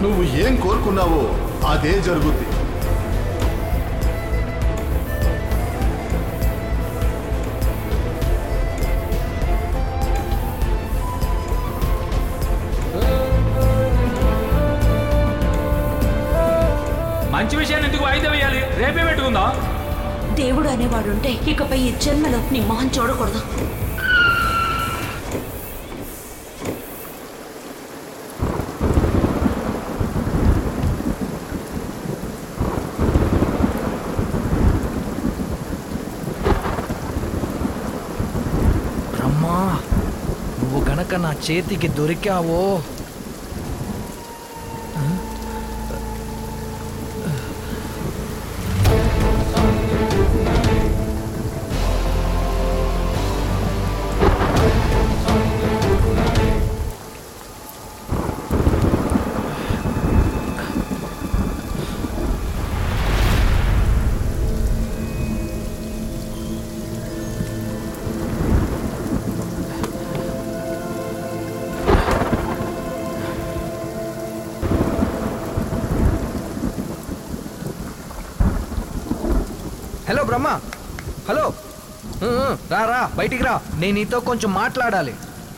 నువ్వు ఏం కోరుకున్నావో అదే జరుగుద్ది మంచి విషయాన్ని ఎందుకు వాయిదా వేయాలి రేపే పెట్టుకుందాం దేవుడు అనేవాడుంటే ఇకపై ఈ జన్మలో నీ మొహం చూడకూడదు బ్రహ్మా నువ్వు గనక నా చేతికి దొరికావో హలో బ్రహ్మ హలో ఉ, ఉ, రా రా బయటికి రా నేను నీతో కొంచెం మాట్లాడాలి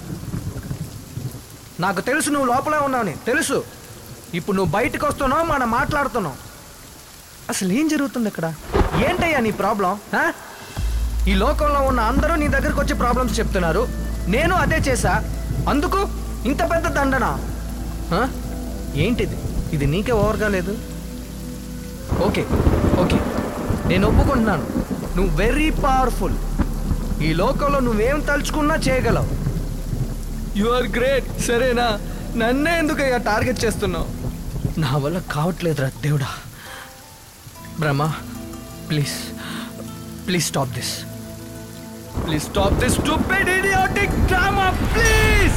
నాకు తెలుసు నువ్వు లోపలే ఉన్నావని తెలుసు ఇప్పుడు నువ్వు బయటకు వస్తున్నావు మనం మాట్లాడుతున్నావు అసలు ఏం జరుగుతుంది ఇక్కడ ఏంటయ్యా నీ ప్రాబ్లం ఆ? ఈ లోకంలో ఉన్న అందరూ నీ దగ్గరకు వచ్చి ప్రాబ్లమ్స్ చెప్తున్నారు నేను అదే చేశా అందుకు ఇంత పెద్ద దండన ఆ? ఏంటిది ఇది నీకే ఓవర్గా లేదు ఓకే ఓకే నేను ఒప్పుకుంటున్నాను నువ్వు వెరీ పవర్ఫుల్ ఈ లోకంలో నువ్వేం తలుచుకున్నా చేయగలవు యు ఆర్ గ్రేట్ సరేనా నన్నే ఎందుకయ్యా టార్గెట్ చేస్తున్నావు నా వల్ల కావట్లేదురా దేవుడా Brahma please please stop this please stop this stupid idiotic drama please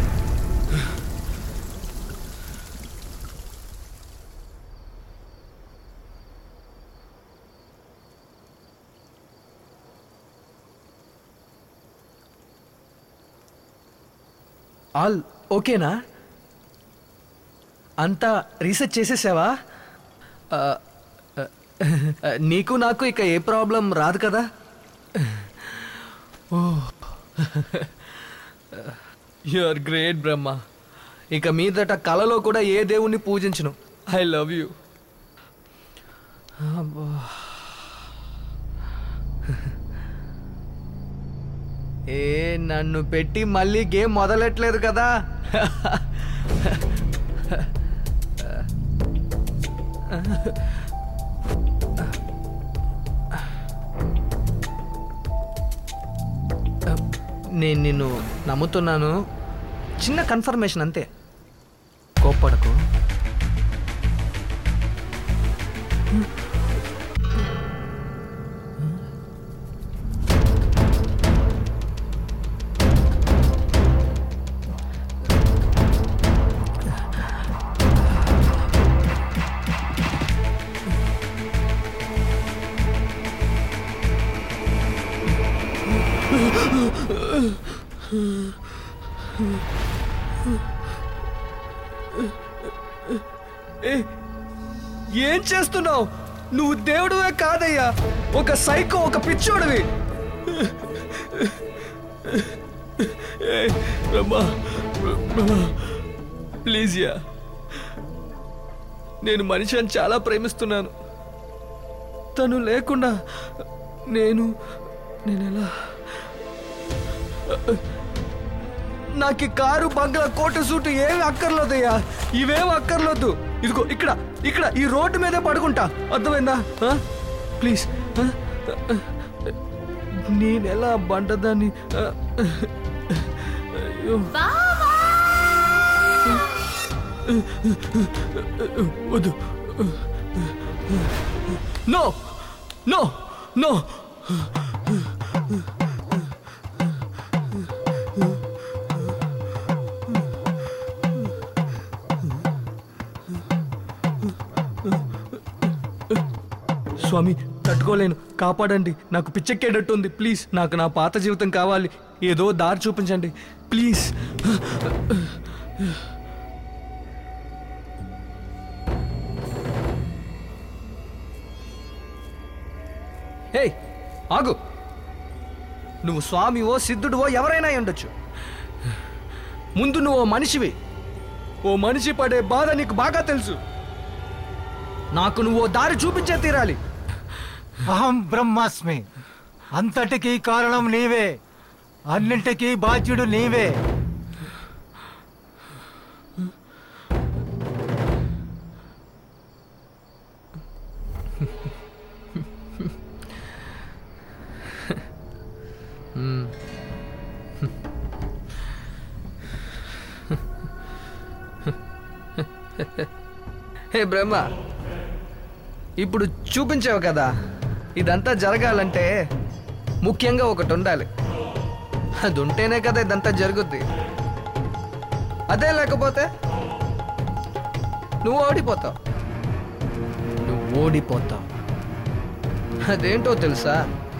all ఓకేనా అంతా రీసెర్చ్ చేసేసావా ఆ, ఆ, నీకు నాకు ఇక ఏ ప్రాబ్లం రాదు కదా oh you are great Brahma ఇక మీదట కలలో కూడా ఏ దేవుణ్ణి పూజించను ఐ లవ్ యూ ఏ నన్ను పెట్టి మళ్ళీ గేమ్ మొదలెట్లేదు కదా నేను నిన్ను నమ్ముతున్నాను చిన్న కన్ఫర్మేషన్ అంతే కోప్పడకు ఏ, ఏం చేస్తున్నావు నువ్వు దేవుడువే కాదయ్యా ఒక సైకో ఒక పిచ్చోడివి ఏ, బ్రహ్మా బ్రహ్మా ప్లీజ్ యా నేను మనిషి అని చాలా ప్రేమిస్తున్నాను తను లేకుండా నేను నేను ఎలా నాకు ఈ కారు బంగ్లా కోట సూటు ఏమి అక్కర్లేదయ్యా ఇవేం అక్కర్లేదు ఇదిగో ఇక్కడ ఇక్కడ ఈ రోడ్డు మీదే పడుకుంటా అర్థమైందా ఆ? ప్లీజ్ ఆ? నేనెలా బండదాన్ని ఆ? అయ్యో వద్దు నో నో నో స్వామి తట్టుకోలేను కాపాడండి నాకు పిచ్చెక్కేటట్టుంది ప్లీజ్ నాకు నా పాత జీవితం కావాలి ఏదో దారి చూపించండి ప్లీజ్ హే ఆగు నువ్వు స్వామివో సిద్ధుడివో ఎవరైనా అయి ఉండొచ్చు ముందు నువ్వు ఓ మనిషివి ఓ మనిషి పడే బాధ నీకు బాగా తెలుసు నాకు నువ్వు ఓ దారి చూపించే తీరాలి అహం బ్రహ్మాస్మి అంతటికీ కారణం నీవే అన్నింటికీ బాధ్యుడు నీవే హే బ్రహ్మ ఇప్పుడు చూపించావు కదా ఇదంతా జరగాలంటే ముఖ్యంగా ఒకటి ఉండాలి అది ఉంటేనే కదా ఇదంతా జరుగుద్ది అదే లేకపోతే నువ్వు ఓడిపోతావు నువ్వు ఓడిపోతావు అదేంటో తెలుసా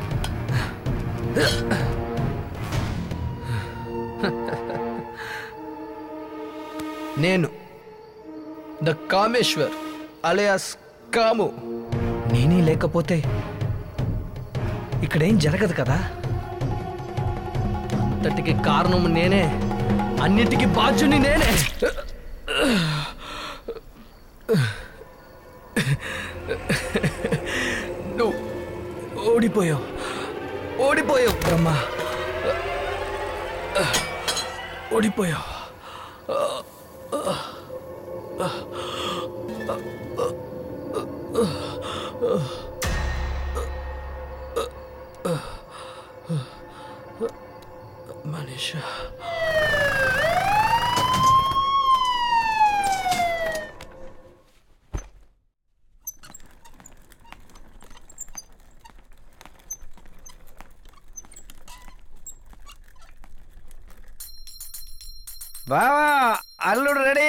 నేను ద కామేశ్వర్ అలియాస్ కాము నేనే లేకపోతే ఇక్కడేం జరగదు కదా అంతటికి కారణం నేనే అన్నిటికీ బాధ్యుని నేనే నువ్వు ఓడిపోయావు ఓడిపోయావు బ్రహ్మ ఓడిపోయావు మనిష బావా అల్లుడు రెడీ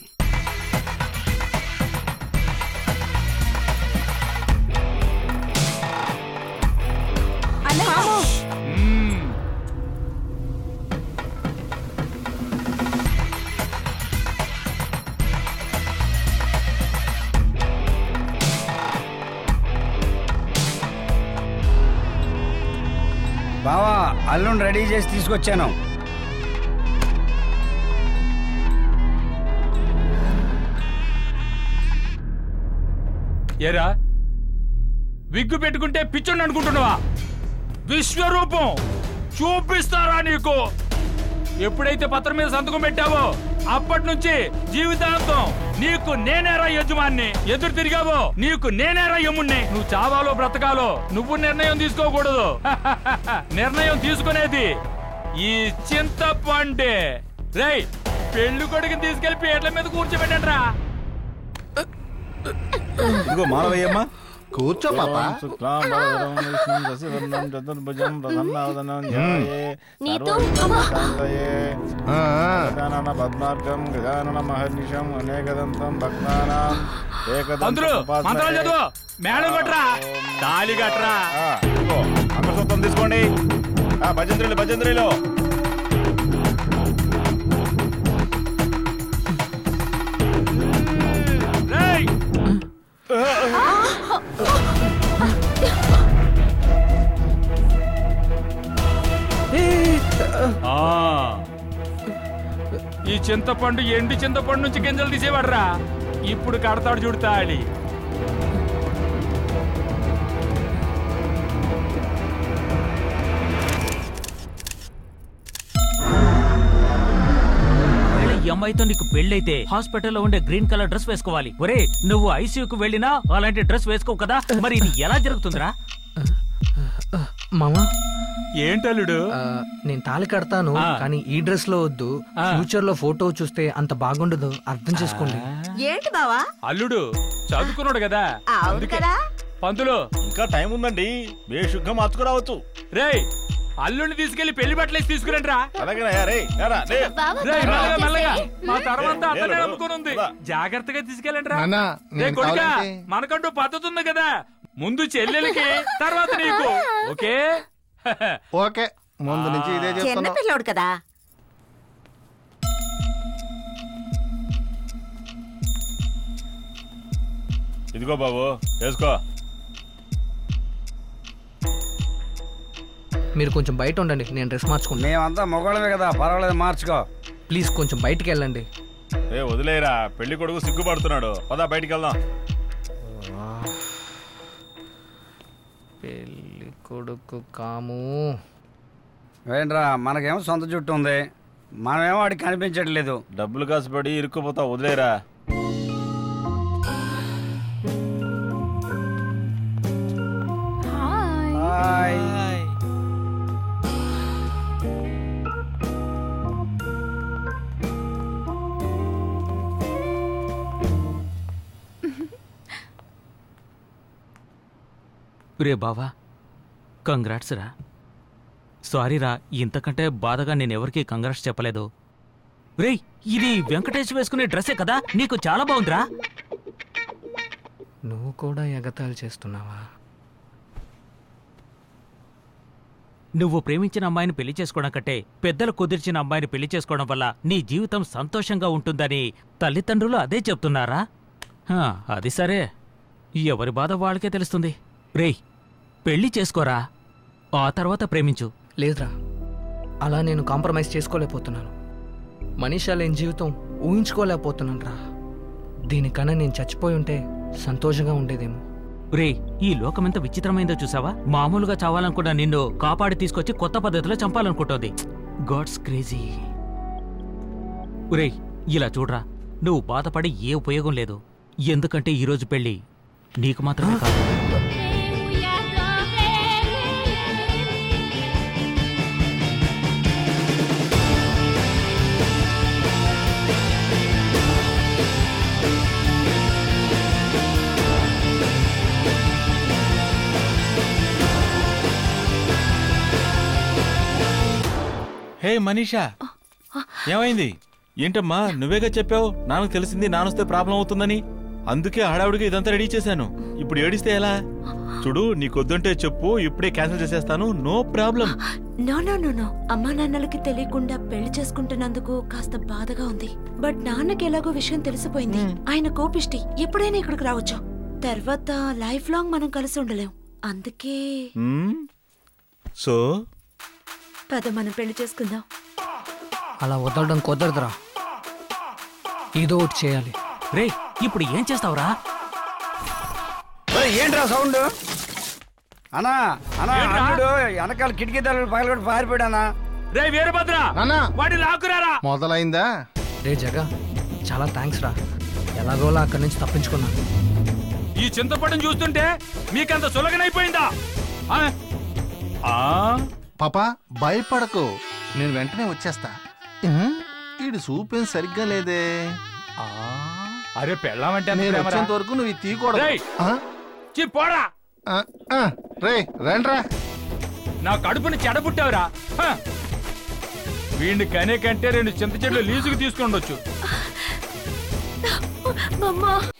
బావా అల్లుని రెడీ చేసి తీసుకొచ్చాను ఏరా విగ్గు పెట్టుకుంటే పిచ్చోని అనుకుంటున్నావా విశ్వరూపం చూపిస్తారా నీకు ఎప్పుడైతే పత్రం మీద సంతకం పెట్టావో అప్పటి నుంచి జీవితాంతం నీకు నేనేరా యజమాన్ని ఎదురు తిరిగావో నీకు నేనేరా యముణ్ణి నువ్వు చావాలో బ్రతకాలో నువ్వు నిర్ణయం తీసుకోకూడదు నిర్ణయం తీసుకునేది ఈ చింతపండే రేయ్ పెళ్లి కొడుకుని తీసుకెళ్లి పీటల మీద కూర్చోబెట్టండి రా ఇదిగో మాలవయ్యమ్మ కూర్చో పాప నీతో ఆ, పద్మార్గం గజానన మహర్నిషం అనేకదంతం భక్తానాం పంతులు మంత్రాలు చదువు మేడం కొట్రా తాళి కట్రా మంగళసూత్రం తీసుకోండి ఆ భజంత్రులు భజంత్రులు రేయ్ ఆ. ఈ చింతపండు ఎండు చింతపండు నుంచి గింజలు తీసేవాడ్రా ఇప్పుడు కడతాడు చూడు తాళి ఒకవేళ ఈ అమ్మాయితో నీకు పెళ్ళైతే హాస్పిటల్లో ఉండే గ్రీన్ కలర్ డ్రెస్ వేసుకోవాలి ఒరే నువ్వు ఐసీయూకి వెళ్ళినా అలాంటి డ్రెస్ వేసుకోవు కదా మరి ఇది ఎలా జరుగుతుందిరా మామా ఏంటల్లుడు ఆ, నేను తాళి కడతాను ఆ. కానీ ఈ డ్రెస్ లో వద్దు ఆ. ఫ్యూచర్ లో ఫోటో చూస్తే అంత బాగుండదు అర్థం చేసుకోండి ఏంటి బావా అల్లుడు చదువుకున్నాడు కదా అవును అందుకే. కదా పంతులు ఇంకా టైం ఉందండి బేషుగ్గా మార్చుకురావచ్చు రేయ్ అల్లుడిని తీసుకెళ్లి పెళ్లి బట్టలేసి తీసుకురండి రా అలాగేనా రే లేరా, లే. బావా రేయ్, మెల్లగా తర్వాత మెల్లగా చేసేయ్. మా తర్వాత అతనే లేడు. నమ్ముకుని ఉంది రా. జాగ్రత్తగా తీసుకెళ్ళండి రా నాన్నా, రే నేను కొడుకా కావాలంటే- మనకంటూ పద్ధతి ఉంది కదా ముందు చెల్లెలకి తర్వాత నీకు ఓకే ఓకే ముందు నుంచి ఇదే చిన్న చెప్తున్నా పిల్లోడు కదా ఇదిగో బాబు వేసుకో మీరు కొంచెం బయట ఉండండి నేను డ్రెస్ మార్చుకుంటా మేమంతా మొగోళమే కదా పర్వాలేదు మార్చుకో ప్లీజ్ కొంచెం బయటికి వెళ్ళండి ఏ వదిలేరా పెళ్లి కొడుకు సిగ్గుపడుతున్నాడు పద బయటికి వెళ్దాం పెళ్ళి కొడుకు కాము ఏంట్రా మనకేమో సొంత జుట్టు ఉంది మనమేమో వాడికి కనిపించట్లేదు డబ్బులు కాసుపడి ఇరుక్కుపోతావు వదిలేరా హాయ్ రే బావా కంగ్రాట్స్ రా సారీ రా ఇంతకంటే బాధగా నేను ఎవరికి కంగ్రాట్స్ చెప్పలేదు రేయ్ ఇది వెంకటేష్ వేసుకునే డ్రెస్సే కదా నీకు చాలా బాగుందిరా నువ్వు కూడా ఎగతాళి చేస్తున్నావా నువ్వు ప్రేమించిన అమ్మాయిని పెళ్లి చేసుకోవడం కంటే పెద్దలు కుదిర్చిన అమ్మాయిని పెళ్లి చేసుకోవడం వల్ల నీ జీవితం సంతోషంగా ఉంటుందని తల్లిదండ్రులు అదే చెప్తున్నారా హా, అది సరే ఎవరి బాధ వాళ్ళకే తెలుస్తుంది రేయ్ పెళ్లి చేసుకోరా ఆ తర్వాత ప్రేమించు లేదురా అలా నేను కాంప్రమైజ్ చేసుకోలేకపోతున్నాను మనీషా లేని జీవితం ఊహించుకోలేకపోతున్నాను రా దీనికన్నా నేను చచ్చిపోయి ఉంటే సంతోషంగా ఉండేదేమో రే ఈ లోకమెంత విచిత్రమైందో చూసావా మామూలుగా చావాలనుకున్న నిన్ను కాపాడి తీసుకొచ్చి కొత్త పద్ధతిలో చంపాలనుకుంటోంది గాడ్స్ క్రేజీ రేయ్ ఇలా చూడరా నువ్వు బాధపడి ఏ ఉపయోగం లేదు ఎందుకంటే ఈరోజు పెళ్ళి నీకు మాత్రమే కాదు హే మనీషా ఏమైంది ఏంటమ్మా నువ్వేగా చెప్పావు నాన్నకు తెలిసింది నానొస్తే ప్రాబ్లం అవుతుందని అందుకే హడావుడిగా ఇదంతా రెడీ చేశాను ఇప్పుడు ఏడిస్తే ఎలా చూడు నీకొద్దుంటే చెప్పు ఇప్పుడే క్యాన్సిల్ చేసేస్తాను no problem no no no no అమ్మా నాన్నలకి తెలియకుండా పెళ్లి చేసుకుంటున్నందుకు కాస్త బాధగా ఉంది బట్ నాన్నకి ఎలాగో విషయం తెలిసిపోయింది ఆయన కోపిష్టి ఎప్పుడైనా ఇక్కడికి రావచ్చు తర్వాత లైఫ్ లాంగ్ మనం కలిసి ఉండలేం అందుకే సో పద మనం పెళ్లి చేసుకుందాం అలా వదలడం కుదరదురా ఏదో ఒకటి చేయాలి రే ఇప్పుడు ఏం చేస్తావురా ఒరేయ్, ఏంట్రా సౌండ్ అన్నా అన్నా ఏంట్రా? అల్లుడు వెనకాల కిటికీ తలుపులు పగలగొట్టి పారిపోయాడనా రే వీరభద్ర నాన్న వాడి లాక్కురారా మొదలైందా రే జగ చాలా థ్యాంక్స్ రా ఎలాగోలా అక్కడి నుంచి తప్పించుకున్నాను ఈ చింతపండుని చూస్తుంటే మీకంత సులగనైపోయిందా ఆ? ఆ? పాపా భయపడకు నేను వెంటనే వచ్చేస్తా ఉహుం, ఈడు సూపేం సరిగ్గా లేదే ఆ? అరే పెళ్ళామంటే అంత నేను ప్రేమరా? వచ్చేంత వరకు నువ్వు ఇది తీయకూడదు రేయ్! ఆ? ఛీ, పోరా ఆ, ఆ, రేయ్ రండ్రా నా కడుపుని చెడబుట్టావురా హ! వీడిని కనే కంటే రెండు చింత చెట్లు లీజుకు తీసుకుండొచ్చు అమ్మా